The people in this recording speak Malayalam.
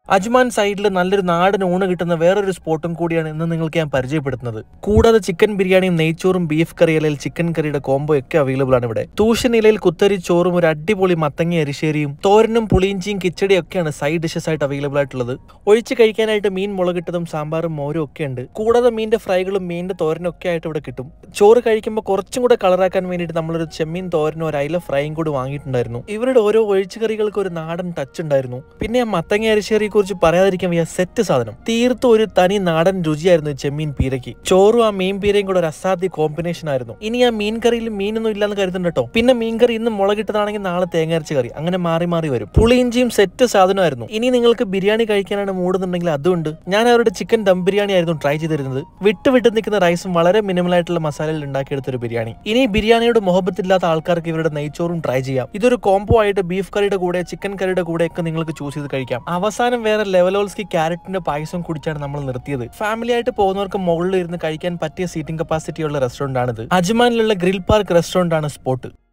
അജ്മാൻ സൈഡിൽ നല്ലൊരു നാടൻ ഊണ് കിട്ടുന്ന വേറൊരു സ്പോട്ടും കൂടിയാണ് ഇന്ന് നിങ്ങൾക്ക് ഞാൻ പരിചയപ്പെടുത്തുന്നത് കൂടാതെ ചിക്കൻ ബിരിയാണിയും നെയ്ച്ചോറും ബീഫ് കറി അല്ലെങ്കിൽ ചിക്കൻ കറിയുടെ കോംബോ ഒക്കെ അവൈലബിൾ ആണ് ഇവിടെ തൂഷൻ ഇലയിൽ കുത്തരി ചോറും ഒരു അടിപൊളി മത്തങ്ങ അരിശ്ശേരിയും തോരനും പുളിയിഞ്ചിയും കിച്ചടിയും ഒക്കെയാണ് സൈഡ് ഡിഷസ് ആയിട്ട് അവൈലബിൾ ആയിട്ടുള്ളത് ഒഴിച്ച് കഴിക്കാനായിട്ട് മീൻ മുളകിട്ടതും സാമ്പാറും മോരും ഒക്കെ ഉണ്ട് കൂടാതെ മീനിന്റെ ഫ്രൈകളും മീനിന്റെ തോരനും ഒക്കെ ആയിട്ട് ഇവിടെ കിട്ടും ചോറ് കഴിക്കുമ്പോൾ കുറച്ചും കൂടെ കളറാക്കാൻ വേണ്ടിയിട്ട് നമ്മളൊരു ചെമ്മീൻ തോരനും ഒരു അയില ഫ്രൈയും കൂടി വാങ്ങിയിട്ടുണ്ടായിരുന്നു ഇവരുടെ ഓരോ ഒഴിച്ചുകറികൾക്ക് ഒരു നാടൻ ടച്ച് ഉണ്ടായിരുന്നു പിന്നെ ആ മത്തങ്ങ അരിശ്ശേരിയെ കുറിച്ച് പറയാതിരിക്കാൻ വയ്യ സെറ്റ് സാധനം തീർത്തും ഒരു തനി നാടൻ രുചിയായിരുന്നു ഈ ചെമ്മീൻ പീരയ്ക്ക് ചോറും ആ മീൻ പീരയും കൂടെ ഒരു അസാധ്യ കോമ്പിനേഷൻ ആയിരുന്നു ഇനി ആ മീൻ കറിയിൽ മീനൊന്നും ഇല്ലാന്ന് കരുതുന്നുണ്ട് കേട്ടോ പിന്നെ മീൻ കറി ഇന്ന് മുളകിട്ടതാണെങ്കിൽ നാളെ തേങ്ങ കറി അങ്ങനെ മാറി മാറി വരും പുളിയിഞ്ചിയും സെറ്റ് സാധനമായിരുന്നു ഇനി നിങ്ങൾക്ക് ബിരിയാണി കഴിക്കാനാണ് മൂടുന്നുണ്ടെങ്കിൽ അതുകൊണ്ട് ഞാൻ അവരുടെ ചിക്കൻ ദം ബിരിയാണി ആയിരുന്നു ട്രൈ ചെയ്തിരുന്നത് വിട്ട് വിട്ട് നിൽക്കുന്ന റൈസും വളരെ മിനിമൽ ആയിട്ടുള്ള മസാലയിൽ ഉണ്ടാക്കിയെടുത്ത ഒരു ബിരിയാണി ഇനി ബിരിയാണിയോട് മുഹബത്തില്ലാത്ത ആൾക്കാർക്ക് ഇവരുടെ നെയ്ച്ചോറും ട്രൈ ചെയ്യാം ഇതൊരു കോംബോ ആയിട്ട് ബീഫ് കറിയുടെ കൂടെ ചിക്കൻ കറിയുടെ കൂടെ ഒക്കെ നിങ്ങൾക്ക് ചൂസ് ചെയ്ത് കഴിക്കാം അവസാനം വേറെ ലെവലോൾസ്കി ക്യാരറ്റിന്റെ പായസം കുടിച്ചാണ് നമ്മൾ നിർത്തിയത് ഫാമിലി ആയിട്ട് പോകുന്നവർക്ക് മുകളിൽ ഇരുന്ന് കഴിക്കാൻ പറ്റിയ സീറ്റിംഗ് കപ്പാസിറ്റി ഉള്ള റെസ്റ്റോറന്റ് ആണിത് അജ്മാനിലുള്ള ഗ്രിൽ പാർക്ക് റെസ്റ്റോറന്റ് ആണ് സ്പോട്ട്